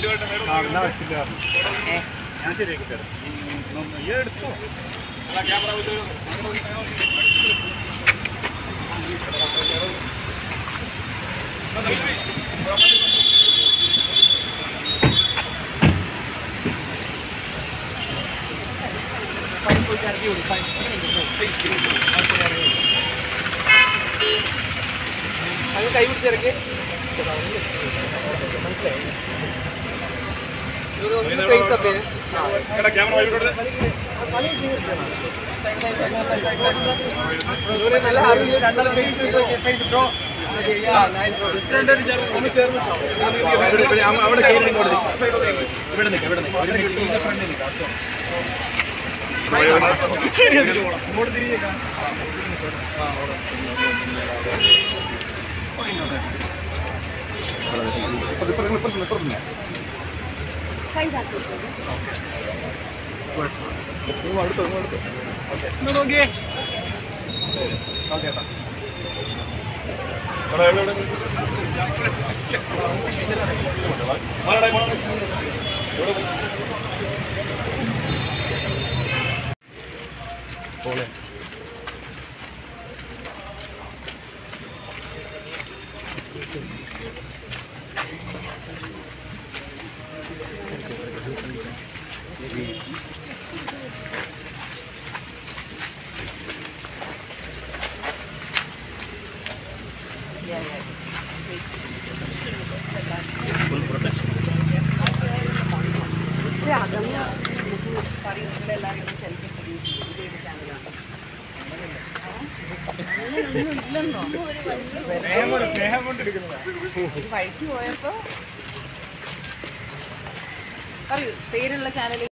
കാണുന്ന ആവശ്യമില്ല ഞാൻ ശരിയാക്കി തരാം ഈ എടുത്തോ അത് കൈ പിടിച്ചിറക്കി ഫേസ് അപ്പ് നല്ല ഹാപ്പി രണ്ടാളും ഫേസ് ഫേസ് ബ്രോ അവിടെ കയറി ഇങ്ങോട്ട് നിൽക്ക്. ഇവിടെ നിൽക്ക്, ഇവിടെ നിൽക്ക്. ഒരു മിനിറ്റ് ഇതിന്റെ ഫ്രണ്ടിൽ നിൽക്ക്. അടുത്തോ. ഇങ്ങോട്ട് തിരിഞ്ഞേക്കാം നോക്കിയേ ഓക്കെ ഏട്ടാ സ്നേഹം കൊണ്ട് സ്നേഹം കൊണ്ട് എടുക്കുന്നതാ വഴിക്ക് പോയപ്പോ പറയൂ പേരുള്ള ചാനൽ